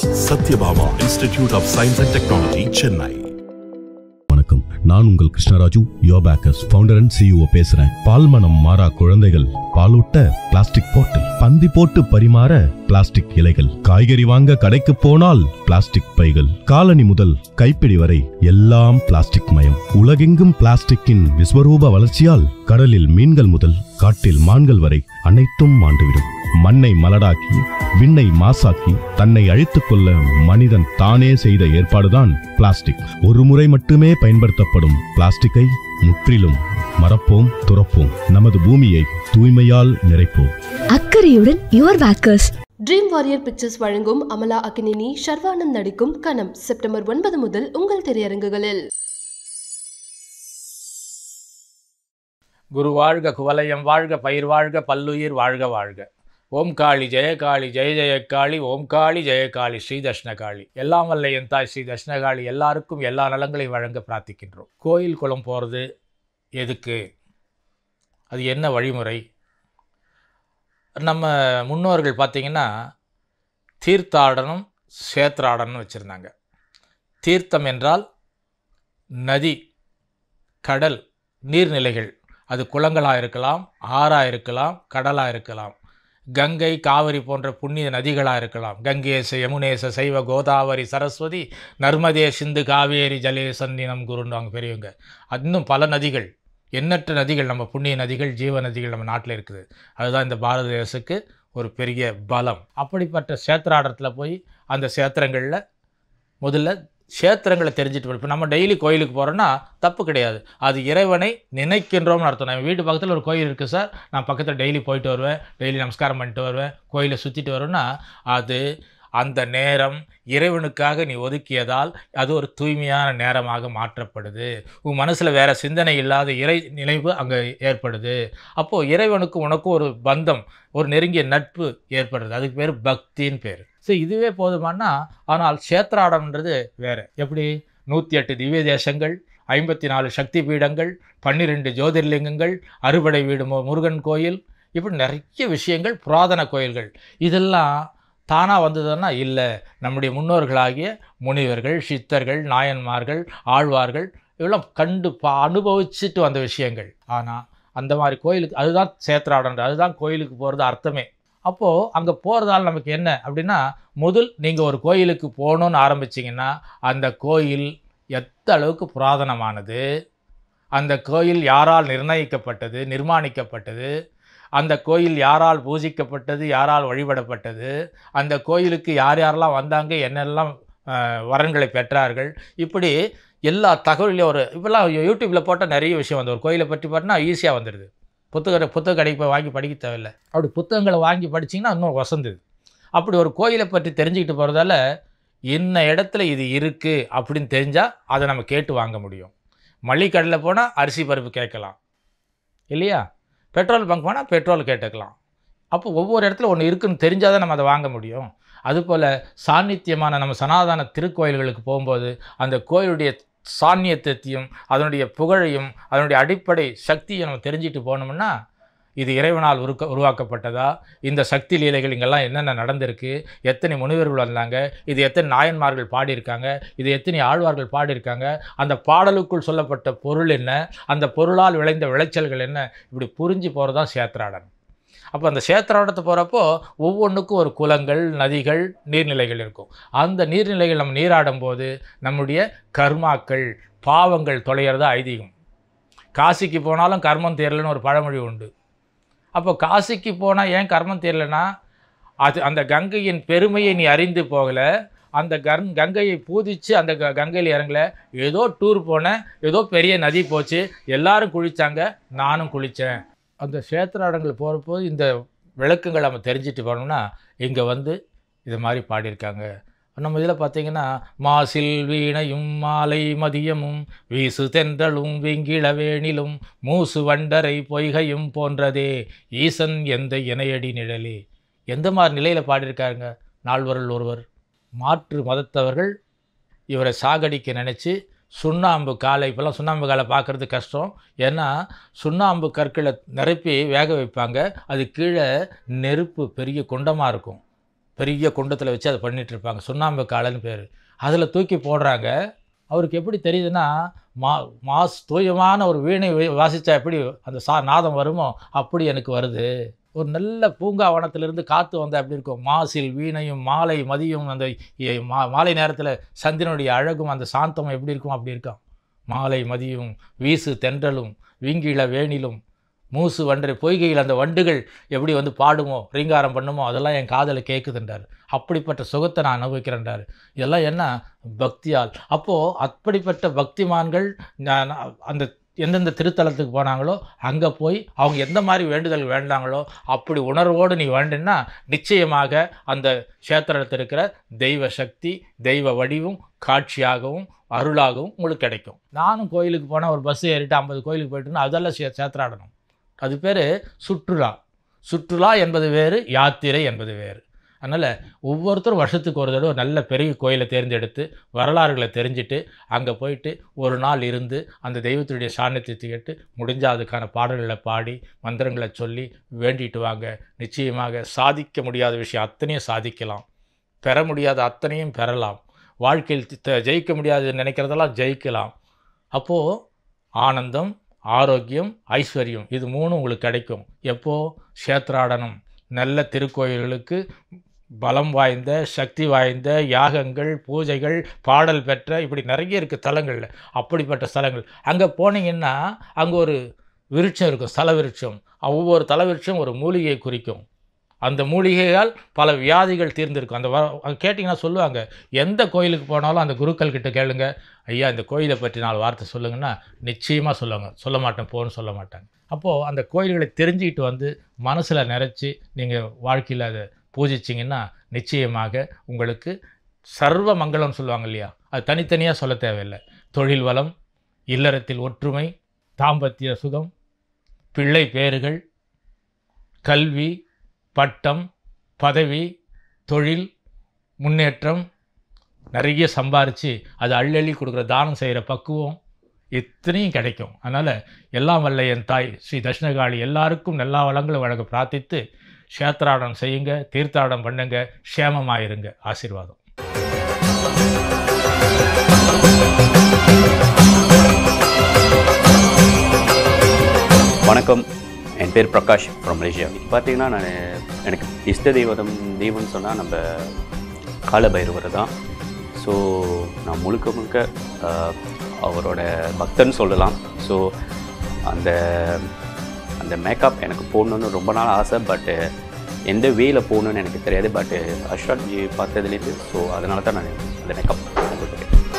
Satyabhama Institute of Science and Technology, Chennai. வணக்கம் நான் உங்கள் Krishnaraju your bakers founder and CEO பேசுறேன் பால் மனம் மாறா குழந்தைகள் பாலூட்ட பிளாஸ்டிக் பாட்டில் பந்தி போட்டு பரிமாற பிளாஸ்டிக் இலைகள் காய்கறி வாங்க கடைக்கு போனால் பிளாஸ்டிக் பைகள் காலனி முதல் கைப்பிடி வரை எல்லாம் பிளாஸ்டிக் மயம் உலகெங்கும் பிளாஸ்டிக்கின் விஸ்வரூப வளர்ச்சியால் கடலில் மீன்கள் முதல் காட்டில் மான்கள் வரை அனைத்தும் மாண்டுவிடும் மண்ணை மலடாக்கி விண்ணை மாசாக்கி தன்னை அழித்துக் கொள்ள மனிதன் தானே செய்த ஏற்பாடுதான் பிளாஸ்டிக் ஒரு முறை மட்டுமே பயன்படுத்தப்படும் பிளாஸ்டிக்கை முற்றிலும் மறப்போம் துறப்போம் நமது பூமியை தூய்மையால் நிறைப்போம் அக்கறையுடன் your bakers dream warrior pictures வழங்கும் அமலா அக்னினி ஷர்வானந்த் நடிக்கும் கனம் செப்டம்பர் ஒன்பது முதல் உங்கள் திரையரங்குகளில் குரு வாழ்க குவலயம் வாழ்க பயிர் வாழ்க பல்லுயிர் வாழ்க வாழ்க ஓம் காளி ஜெயகாளி ஜெய ஜெயக்காளி ஓம் காளி ஜெயகாளி ஸ்ரீ தட்சிணகாளி எல்லாம் வல்ல என் தாய் ஸ்ரீ தட்சிணகாளி எல்லாருக்கும் எல்லா நலங்களையும் வழங்க பிரார்த்திக்கின்றோம் கோயில் குளம் போகிறது எதுக்கு அது என்ன வழிமுறை நம்ம முன்னோர்கள் பார்த்திங்கன்னா தீர்த்தாடனம் சேத்ராடனம் வச்சுருந்தாங்க தீர்த்தம் என்றால் நதி கடல் நீர்நிலைகள் அது குளங்களாக இருக்கலாம் ஆறாக இருக்கலாம் கடலாக இருக்கலாம் கங்கை காவிரி போன்ற புண்ணிய நதிகளாக இருக்கலாம் கங்கேச யமுனேச சைவ கோதாவரி சரஸ்வதி நர்மதே சிந்து காவேரி ஜலே சன்னினம் குருன்னுவாங்க பெரியவங்க இன்னும் பல நதிகள் எண்ணற்ற நதிகள் நம்ம புண்ணிய நதிகள் ஜீவ நதிகள் நம்ம நாட்டில் இருக்குது அதுதான் இந்த பாரத தேசத்துக்கு ஒரு பெரிய பலம் அப்படிப்பட்ட சேத்திராடத்தில் போய் அந்த சேத்திரங்களில் முதல்ல சேத்திரங்களை தெரிஞ்சுட்டு இப்போ நம்ம டெய்லி கோயிலுக்கு போகிறோன்னா தப்பு கிடையாது அது இறைவனை நினைக்கின்றோம்னு அர்த்தம் நம்ம வீட்டு பக்கத்தில் ஒரு கோயில் இருக்குது சார் நான் பக்கத்தில் டெய்லி போயிட்டு வருவேன் டெய்லி நமஸ்காரம் பண்ணிட்டு வருவேன் கோயிலை சுற்றிட்டு வருவேன்னா அது அந்த நேரம் இறைவனுக்காக நீ ஒதுக்கியதால் அது ஒரு தூய்மையான நேரமாக மாற்றப்படுது உன் மனசில் வேறு சிந்தனை இல்லாத இறை நினைவு அங்கே ஏற்படுது அப்போது இறைவனுக்கும் உனக்கும் ஒரு பந்தம் ஒரு நெருங்கிய நட்பு ஏற்படுது அதுக்கு பேர் பக்தின்னு பேர் சரி இதுவே போதுமானா ஆனால் சேத்ராடம்ன்றது வேறு எப்படி நூற்றி எட்டு திவ்ய தேசங்கள் ஐம்பத்தி நாலு சக்தி பீடங்கள் பன்னிரெண்டு ஜோதிர்லிங்கங்கள் அறுபடை வீடு மு- முருகன் கோயில் இப்படி நிறைய விஷயங்கள் புராதன கோயில்கள் இதெல்லாம் தானாக வந்ததுன்னா இல்லை நம்முடைய முன்னோர்களாகிய முனிவர்கள் சித்தர்கள் நாயன்மார்கள் ஆழ்வார்கள் இதெல்லாம் கண்டு பா அனுபவிச்சுட்டு வந்த விஷயங்கள் ஆனால் அந்த மாதிரி கோயிலுக்கு அதுதான் சேத்ராடன்ற அதுதான் கோயிலுக்கு போகிறது அர்த்தமே அப்போது அங்கே போகிறதால நமக்கு என்ன அப்படின்னா முதல் நீங்கள் ஒரு கோயிலுக்கு போகணுன்னு ஆரம்பிச்சிங்கன்னா அந்த கோயில் எந்த அளவுக்கு புராதனமானது அந்த கோயில் யாரால் நிர்ணயிக்கப்பட்டது நிர்மாணிக்கப்பட்டது அந்த கோயில் யாரால் பூஜிக்கப்பட்டது யாரால் வழிபடப்பட்டது அந்த கோயிலுக்கு யார் யாரெல்லாம் வந்தாங்க என்னெல்லாம் அஹ், வரன்களை பெற்றார்கள் இப்படி எல்லா தகவலையும் ஒரு இப்போல்லாம் யூடியூப்பில் போட்டால் நிறைய விஷயம் வந்து ஒரு கோயிலை பற்றி பார்த்தா ஈஸியாக வந்துடுது புத்தக புத்தக கடைக்கு போய் வாங்கி படிக்க தேவையில்லை அப்படி புத்தகங்களை வாங்கி படிச்சிங்கன்னா இன்னும் வசந்தது அப்படி ஒரு கோயிலை பற்றி தெரிஞ்சுக்கிட்டு போகிறதால இன்ன இடத்துல இது இருக்குது அப்படின்னு தெரிஞ்சால் அதை நம்ம கேட்டு வாங்க முடியும் மளிகை கடையில் போனால் அரிசி பருப்பு கேட்கலாம் இல்லையா பெட்ரோல் பங்க் போனால் பெட்ரோல் கேட்டுக்கலாம் அப்போ ஒவ்வொரு இடத்துல ஒன்று இருக்குன்னு தெரிஞ்சால் தான் நம்ம அதை வாங்க முடியும் அதுபோல் சாநித்தியமான நம்ம சனாதன திருக்கோயில்களுக்கு போகும்போது அந்த கோயிலுடைய சாநியத்தையும் அதனுடைய புகழையும் அதனுடைய அடிப்படை சக்தியை நம்ம தெரிஞ்சுட்டு போனோம்னா இது இறைவனால் உருக்க உருவாக்கப்பட்டதா இந்த சக்தி லீலைகள் இங்கெல்லாம் என்னென்ன நடந்திருக்கு எத்தனை முனிவர்கள் வந்தாங்க இது எத்தனை நாயன்மார்கள் பாடியிருக்காங்க இது எத்தனை ஆழ்வார்கள் பாடியிருக்காங்க அந்த பாடலுக்குள் சொல்லப்பட்ட பொருள் என்ன அந்த பொருளால் விளைந்த விளைச்சல்கள் என்ன இப்படி புரிஞ்சு போகிறது தான் சேத்திராடன் அப்போ அந்த சேத்திராடத்தை போகிறப்போ ஒவ்வொன்றுக்கும் ஒரு குளங்கள் நதிகள் நீர்நிலைகள் இருக்கும் அந்த நீர்நிலைகள் நம்ம நீராடும் போது நம்முடைய கர்மாக்கள் பாவங்கள் தொலைகிறதா ஐதீகம் காசிக்கு போனாலும் கர்மம் தேரலன்னு ஒரு பழமொழி உண்டு அப்போ காசிக்கு போனால் ஏன் கர்மம் தெரியலனா அது அந்த கங்கையின் பெருமையை நீ அறிந்து போகலை அந்த கங் கங்கையை பூதிச்சு அந்த க கங்கையில் இறங்கல ஏதோ டூர் போனேன் ஏதோ பெரிய நதி போச்சு எல்லாரும் குளித்தாங்க நானும் குளித்தேன் அந்த சேத்திராடங்கள் போகிறப்போ இந்த விளக்கங்களை நம்ம தெரிஞ்சுட்டு போனோம்னா இங்கே வந்து இது மாதிரி பாடியிருக்காங்க நம்ம இதில் பார்த்தீங்கன்னா மாசில் வீணையும் மாலை மதியமும் வீசு தென்றலும் வெங்கிளவேணிலும் மூசு வண்டரை பொய்கையும் போன்றதே ஈசன் எந்த இணையடி நிழலே எந்த மாதிரி நிலையில் பாடியிருக்காருங்க நால்வருள் ஒருவர் மாற்று மதத்தவர்கள் இவரை சாகடிக்க நினச்சி சுண்ணாம்பு காலை இப்போல்லாம் சுண்ணாம்பு காலை பார்க்குறது கஷ்டம் ஏன்னா சுண்ணாம்பு கற்களை நிரப்பி வேக வைப்பாங்க அது கீழே நெருப்பு பெரிய குண்டமாக இருக்கும் பெரிய குண்டத்தில் வச்சு அதை பண்ணிட்டு இருப்பாங்க சுண்ணாம்பு காலைன்னு பேர் அதில் தூக்கி போடுறாங்க அவருக்கு எப்படி தெரியுதுன்னா மா மாஸ் தூயமான ஒரு வீணை வி- வாசிச்சா எப்படி அந்த சா நாதம் வருமோ அப்படி எனக்கு வருது ஒரு நல்ல பூங்காவனத்திலிருந்து காற்று வந்தால் எப்படி இருக்கும் மாசில் வீணையும் மாலை மதியம் அந்த எ- மா மாலை நேரத்தில் சந்திரனுடைய அழகும் அந்த சாந்தமும் எப்படி இருக்கும் அப்படி இருக்கும் மாலை மதியம் வீசு தென்றலும் வீங்கிள வேணிலும் மூசு வண்டு பொய்கையில் அந்த வண்டுகள் எப்படி வந்து பாடுமோ ரீங்காரம் பண்ணுமோ அதெல்லாம் என் காதில் கேட்குதுன்றார் அப்படிப்பட்ட சுகத்தை நான் அனுபவிக்கிறேன்றார் இதெல்லாம் என்ன பக்தியால் அப்போது அப்படிப்பட்ட பக்திமான்கள் நான் அந்த எந்தெந்த திருத்தலத்துக்கு போனாங்களோ அங்கே போய் அவங்க எந்த மாதிரி வேண்டுதல் வேண்டாங்களோ அப்படி உணர்வோடு நீ வேண்டுன்னா நிச்சயமாக அந்த க்ஷேத்திரத்தில் இருக்கிற தெய்வ சக்தி தெய்வ வடிவும் காட்சியாகவும் அருளாகவும் உங்களுக்கு கிடைக்கும் நானும் கோயிலுக்கு போனால் ஒரு பஸ் ஏறிட்டு ஐம்பது கோயிலுக்கு போயிட்டுன்னா அதெல்லாம் சே சேத்திராடணும் அது பேர் சுற்றுலா சுற்றுலா என்பது வேறு யாத்திரை என்பது வேறு அதனால் ஒவ்வொருத்தரும் வருஷத்துக்கு ஒரு தடவை நல்ல பெரிய கோயிலை தேர்ந்தெடுத்து வரலாறுகளை தெரிஞ்சுட்டு அங்கே போயிட்டு ஒரு நாள் இருந்து அந்த தெய்வத்துடைய சாநித்தியத்தை கேட்டு முடிஞ்சால் அதுக்கான பாடல்களை பாடி மந்திரங்களை சொல்லி வேண்டிட்டு வாங்க நிச்சயமாக சாதிக்க முடியாத விஷயம் அத்தனையும் சாதிக்கலாம் பெற முடியாத அத்தனையும் பெறலாம் வாழ்க்கையில் தி- த- ஜெயிக்க முடியாது நினைக்கிறதெல்லாம் ஜெயிக்கலாம் அப்போது ஆனந்தம் ஆரோக்கியம் ஐஸ்வர்யம் இது மூணும் உங்களுக்கு கிடைக்கும் எப்போ க்ஷேத்ராடனம் நல்ல திருக்கோயில்களுக்கு பலம் வாய்ந்த சக்தி வாய்ந்த யாகங்கள் பூஜைகள் பாடல் பெற்ற இப்படி நிறைய இருக்குது தலங்களில் அப்படிப்பட்ட ஸ்தலங்கள் அங்கே போனீங்கன்னா அங்கே ஒரு விருட்சம் இருக்கும் ஸ்தல விருட்சம் ஒவ்வொரு தல விருட்சம் ஒரு மூலிகையை குறிக்கும் அந்த மூலிகையால் பல வியாதிகள் தீர்ந்திருக்கும் அந்த வ- அது கேட்டிங்கன்னா சொல்லுவாங்க எந்த கோயிலுக்கு போனாலும் அந்த குருக்கள் கிட்ட கேளுங்க ஐயா இந்த கோயிலை பற்றி நாலு வார்த்தை சொல்லுங்கன்னா நிச்சயமாக சொல்லுவாங்க சொல்ல மாட்டேன் போன்னு சொல்ல மாட்டாங்க அப்போது அந்த கோயில்களை தெரிஞ்சுக்கிட்டு வந்து மனசில் நிறைச்சி நீங்கள் வாழ்க்கையில் அதை பூஜிச்சிங்கன்னா நிச்சயமாக உங்களுக்கு சர்வ மங்களம் சொல்லுவாங்க இல்லையா அது தனித்தனியாக சொல்ல தேவையில்லை தொழில் வளம் இல்லறத்தில் ஒற்றுமை தாம்பத்திய சுகம் பிள்ளை பேறுகள் கல்வி பட்டம் பதவி தொழில் முன்னேற்றம் நிறைய சம்பாரித்து அது அள்ளி கொடுக்குற தானம் செய்கிற பக்குவம் இத்தனையும் கிடைக்கும் அதனால் எல்லாம் வல்ல என் தாய் ஸ்ரீ தட்சிணகாளி எல்லாருக்கும் எல்லா வளங்களும் வழங்க பிரார்த்தித்து க்ஷேத்ராடம் செய்யுங்க தீர்த்தாடம் பண்ணுங்க க்ஷேமமாக இருங்க ஆசீர்வாதம் வணக்கம் என் பேர் பிரகாஷ் ஃப்ரம் மலேசியா பார்த்தீங்கன்னா நான் எனக்கு இஷ்ட தெய்வதம் தெய்வம்னு சொன்னால் நம்ம காலபைரவர் தான் ஸோ நான் முழுக்க முழுக்க ஆஹ், அவரோட பக்தன்னு சொல்லலாம் ஸோ அந்த அந்த மேக்கப் எனக்கு போடணுன்னு ரொம்ப நாள் ஆசை பட்டு எந்த வேல போகணுன்னு எனக்கு தெரியாது பட்டு அஷ்ரத் ஜி பார்த்ததுலேருந்து ஸோ அதனால தான் நான் அந்த மேக்கப் உங்களுக்கு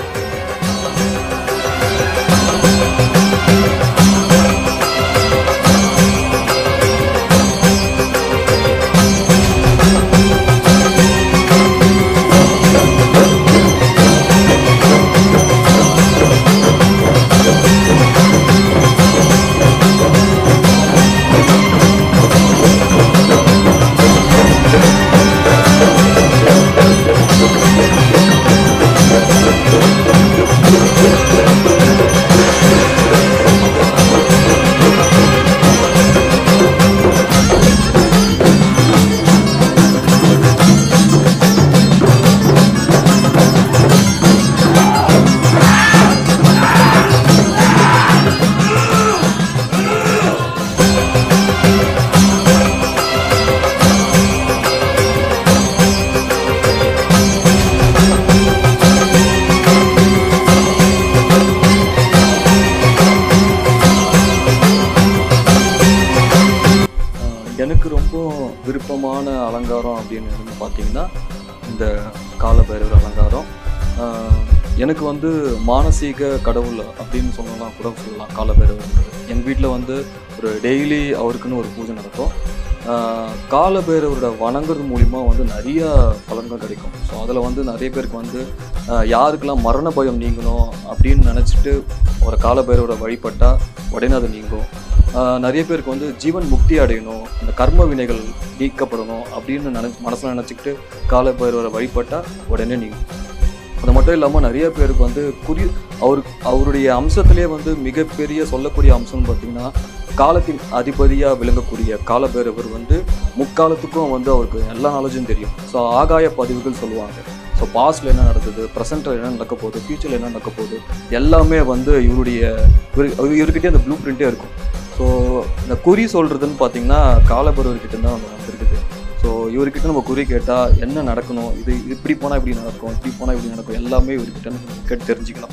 ஆஹ் எனக்கு ரொம்ப விருப்பமான அலங்காரம் அப்படின்னு வந்து பார்த்தீங்கன்னா இந்த காலபைரவர் அலங்காரம் ஆஹ் எனக்கு வந்து மானசீக கடவுள் அப்படின்னு சொல்லலாம் கூட சொல்லலாம் காலபைரவர் எங்கள் வீட்டில் வந்து ஒரு டெய்லி அவருக்குன்னு ஒரு பூஜை நடக்கும் ஆஹ் காலபைரவரோட வணங்குறது மூலிமா வந்து நிறைய பலன்கள் கிடைக்கும் ஸோ அதில் வந்து நிறைய பேருக்கு வந்து ஆஹ் யாருக்கெல்லாம் மரண பயம் நீங்கணும் அப்படின்னு நினச்சிட்டு ஒரு காலபைரவரை வழிபட்டால் உடனே அது நீங்கும் ஆஹ் நிறைய பேருக்கு வந்து ஜீவன் முக்தி அடையணும் அந்த கர்ம வினைகள் நீக்கப்படணும் அப்படின்னு நினச்சி மனசில் நினச்சிக்கிட்டு காலபைரவரை வழிபட்டால் உடனே நீங்கும் அது மட்டும் இல்லாமல் நிறைய பேருக்கு வந்து குறி அவர் அவருடைய அம்சத்திலே வந்து மிகப்பெரிய சொல்லக்கூடிய அம்சம்னு பார்த்தீங்கன்னா காலத்தின் அதிபதியாக விளங்கக்கூடிய காலபைரவர் வந்து முக்காலத்துக்கும் வந்து அவருக்கு எல்லா நாலேஜும் தெரியும் ஸோ ஆகாய பதிவுகள் சொல்லுவாங்க ஸோ பாஸ்டில் என்ன நடந்தது ப்ரெசென்ட்டில் என்ன நடக்க போகுது ஃபியூச்சரில் என்ன நடக்க போகுது எல்லாமே வந்து இவருடைய இவரு இவர்கிட்டே அந்த ப்ளூ பிரிண்ட்டே இருக்கும் ஸோ இந்த குறி சொல்கிறதுன்னு பார்த்தீங்கன்னா காலபைரவர்கிட்ட தான் வந்து நடந்திருக்குது ஸோ இவர்கிட்ட நம்ம குறி கேட்டால் என்ன நடக்கணும் இது இப்படி போனால் இப்படி நடக்கும் இப்படி போனால் இப்படி நடக்கும் எல்லாமே இவர்கிட்ட நம்ம கேட்டு தெரிஞ்சுக்கலாம்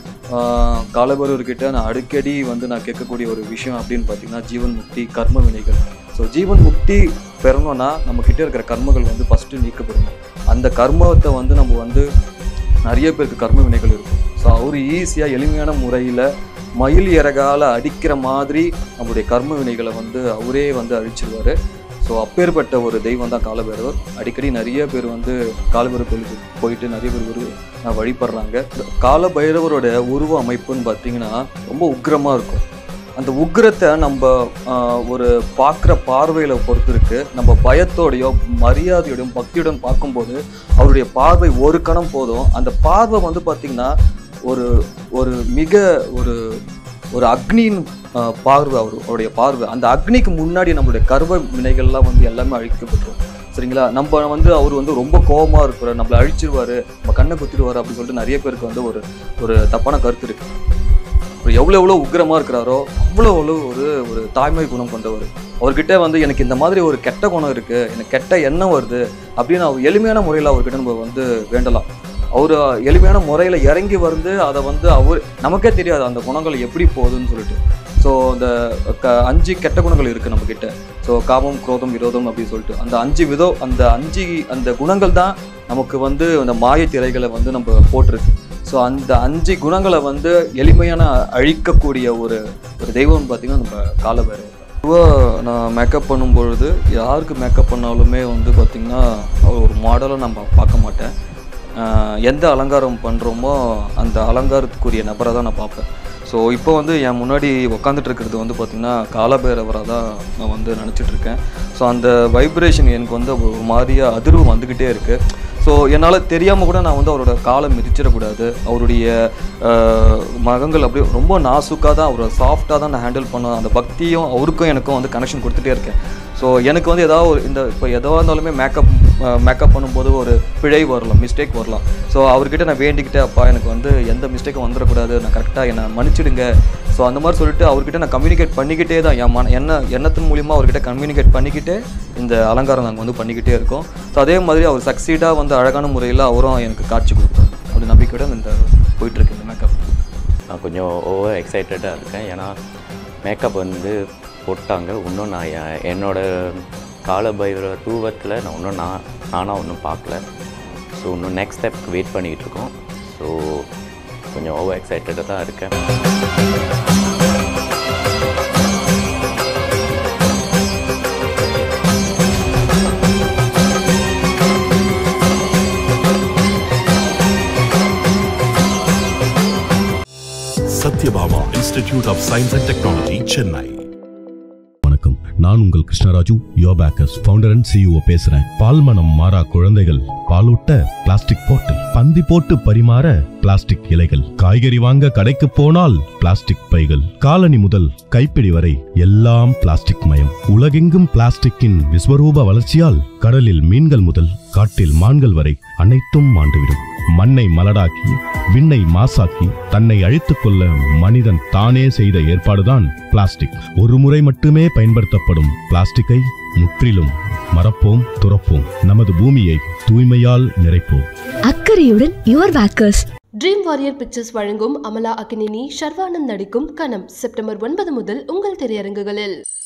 காலபைரவர்கிட்ட நான் அடிக்கடி வந்து நான் கேட்கக்கூடிய ஒரு விஷயம் அப்படின்னு பார்த்தீங்கன்னா ஜீவன் முக்தி கர்ம வினைகள் ஸோ ஜீவன் முக்தி பெறணும்னா நம்ம கிட்ட இருக்கிற கர்மங்கள் வந்து ஃபஸ்ட்டு நீக்கப்படணும் அந்த கர்மத்தை வந்து நம்ம வந்து நிறைய பேருக்கு கர்ம வினைகள் இருக்கும் ஸோ அவர் ஈஸியாக எளிமையான முறையில் மயில் இறகால அடிக்கிற மாதிரி நம்மளுடைய கர்ம வினைகளை வந்து அவரே வந்து அழிச்சிருவார் ஸோ அப்பேற்பட்ட ஒரு தெய்வம் தான் காலபைரவர் அடிக்கடி நிறைய பேர் வந்து காலபைரவர் கோயிலுக்கு போயிட்டு நிறைய பேர் ஒரு அஹ், வழிபடுறாங்க இந்த காலபைரவரோட உருவ அமைப்புன்னு பார்த்தீங்கன்னா ரொம்ப உக்கிரமாக இருக்கும் அந்த உக்கிரத்தை நம்ம ஆஹ், ஒரு பார்க்குற பார்வையில் பொறுத்து இருக்கு நம்ம பயத்தோடையோ மரியாதையோடையும் பக்தியுடன் பார்க்கும்போது அவருடைய பார்வை ஒரு கணம் போதும் அந்த பார்வை வந்து பார்த்திங்கன்னா ஒரு ஒரு மிக ஒரு ஒரு அக்னியின் ஆஹ், பார்வை அவர் அவருடைய பார்வை அந்த அக்னிக்கு முன்னாடி நம்மளுடைய கர்வ வினைகள்லாம் வந்து எல்லாமே அழிக்கப்பட்டுரும் சரிங்களா நம்ம வந்து அவர் வந்து ரொம்ப கோபமாக இருக்கிற நம்மளை அழிச்சிருவாரு நம்ம கண்ணை குத்திடுவாரு அப்படின்னு சொல்லிட்டு நிறைய பேருக்கு வந்து ஒரு ஒரு தப்பான கருத்து இருக்கு அவர் எவ்வளோ எவ்வளோ உக்கிரமாக இருக்கிறாரோ அவ்வளோ அவ்வளோ ஒரு ஒரு தாய்மை குணம் கொண்டவர் அவர்கிட்ட வந்து எனக்கு இந்த மாதிரி ஒரு கெட்ட குணம் இருக்குது எனக்கு கெட்ட எண்ணம் வருது அப்படின்னு அவர் எளிமையான முறையில் அவர்கிட்ட நம்ம வந்து வேண்டலாம் அவர் எளிமையான முறையில் இறங்கி வந்து அதை வந்து அவர் நமக்கே தெரியாது அந்த குணங்கள் எப்படி போகுதுன்னு சொல்லிட்டு ஸோ அந்த க அஞ்சு கெட்ட குணங்கள் இருக்குது நம்மக்கிட்ட ஸோ காமம் குரோதம் விரோதம் அப்படின்னு சொல்லிட்டு அந்த அஞ்சு விதோ அந்த அஞ்சு அந்த குணங்கள் தான் நமக்கு வந்து அந்த மாய திரைகளை வந்து நம்ம போட்டிருக்கு ஸோ அந்த அஞ்சு குணங்களை வந்து எளிமையான அழிக்கக்கூடிய ஒரு ஒரு தெய்வம்னு பார்த்தீங்கன்னா நம்ம காலபைரவர் பொதுவாக நான் மேக்கப் பண்ணும்பொழுது யாருக்கு மேக்கப் பண்ணாலுமே வந்து பார்த்திங்கன்னா ஒரு மாடலை நம்ம பார்க்க மாட்டேன் ஆஹ் எந்த அலங்காரம் பண்ணுறோமோ அந்த அலங்காரத்துக்குரிய நபரை தான் நான் பார்ப்பேன் ஸோ இப்போ வந்து என் முன்னாடி உக்காந்துட்டு இருக்கிறது வந்து பார்த்திங்கன்னா காலபைரவராக தான் நான் வந்து நினச்சிட்டு இருக்கேன் ஸோ அந்த வைப்ரேஷன் எனக்கு வந்து ஒரு மாதிரியாக அதிர்வு வந்துக்கிட்டே இருக்குது ஸோ என்னால் தெரியாமல் கூட நான் வந்து அவரோட காலை மிதிச்சிடக்கூடாது அவருடைய ஆஹ், மகங்கள் அப்படியே ரொம்ப நாசுக்காக தான் அவரை சாஃப்டாக தான் நான் ஹேண்டில் பண்ண அந்த பக்தியும் அவருக்கும் எனக்கும் வந்து கனெக்ஷன் கொடுத்துட்டே இருக்கேன் ஸோ எனக்கு வந்து ஏதாவது ஒரு இந்த இப்போ எதுவாக இருந்தாலுமே மேக்கப் மேக்கப் பண்ணும்போது ஒரு பிழை வரலாம் மிஸ்டேக் வரலாம் ஸோ அவர்கிட்ட நான் வேண்டிக்கிட்டே அப்பா எனக்கு வந்து எந்த மிஸ்டேக்கும் வந்துடக்கூடாது நான் கரெக்டாக என்னை மன்னிச்சிடுங்க ஸோ அந்த மாதிரி சொல்லிட்டு அவர்கிட்ட நான் கம்யூனிகேட் பண்ணிக்கிட்டே தான் என் மன என்ன எண்ணத்தின் மூலியமாக அவர்கிட்ட கம்யூனிகேட் பண்ணிக்கிட்டே இந்த அலங்காரம் நாங்கள் வந்து பண்ணிக்கிட்டே இருக்கோம் ஸோ அதே மாதிரி அவர் சக்சீடாக வந்து அழகான முறையில் அவரும் எனக்கு காட்சி கொடுப்பார் அப்படி நம்பிக்கையோட இந்த போயிட்டுருக்கு இந்த மேக்கப் நான் கொஞ்சம் ஓவர் எக்ஸைட்டடாக இருக்கேன் ஏன்னா மேக்கப் வந்து போட்டாங்க இன்னும் நான் என் என்னோட காலபைரவ ரூபத்தில் நான் இன்னும் நான் நானாக ஒன்றும் பார்க்கல ஸோ இன்னும் நெக்ஸ்ட் ஸ்டெப்க்கு வெயிட் பண்ணிக்கிட்டு இருக்கோம் ஸோ கொஞ்சம் ஓவர் எக்ஸைட்டடாக தான் இருக்கேன் Satyabama Institute of Science and Technology, Chennai. வணக்கம் நான் உங்கள் Krishnaraju your bakers founder and CEO பேசுறேன் பால் மனம் மாறா குழந்தைகள் பாலூட்ட பிளாஸ்டிக் பாட்டில் பந்தி போட்டு பரிமாற பிளாஸ்டிக் இலைகள் காய்கறி வாங்க கடைக்கு போனால் பிளாஸ்டிக் பைகள் காலனி முதல் கைப்பிடி வரை எல்லாம் பிளாஸ்டிக் மயம் உலகெங்கும் பிளாஸ்டிக்கின் விஸ்வரூப வளர்ச்சியால் கடலில் மீன்கள் முதல் காட்டில் மான்கள் வரை அனைத்தும் மாண்டுவிடும் மண்ணை மலடாக்கி விண்ணை மாசாக்கி தன்னை அழித்துக் கொள்ள மனிதன் தானே செய்த ஏற்பாடுதான் பிளாஸ்டிக் ஒரு முறை மட்டுமே பயன்படுத்தப்படும் பிளாஸ்டிக்கை முற்றிலும் மறப்போம் துறப்போம் நமது பூமியை தூய்மையால் நிறைப்போம் அக்கறையுடன் your bakers dream warrior pictures வழங்கும் அமலா அகினினி ஷர்வானந்த் நடிக்கும் கனம் செப்டம்பர் ஒன்பது முதல் உங்கள் திரையரங்குகளில்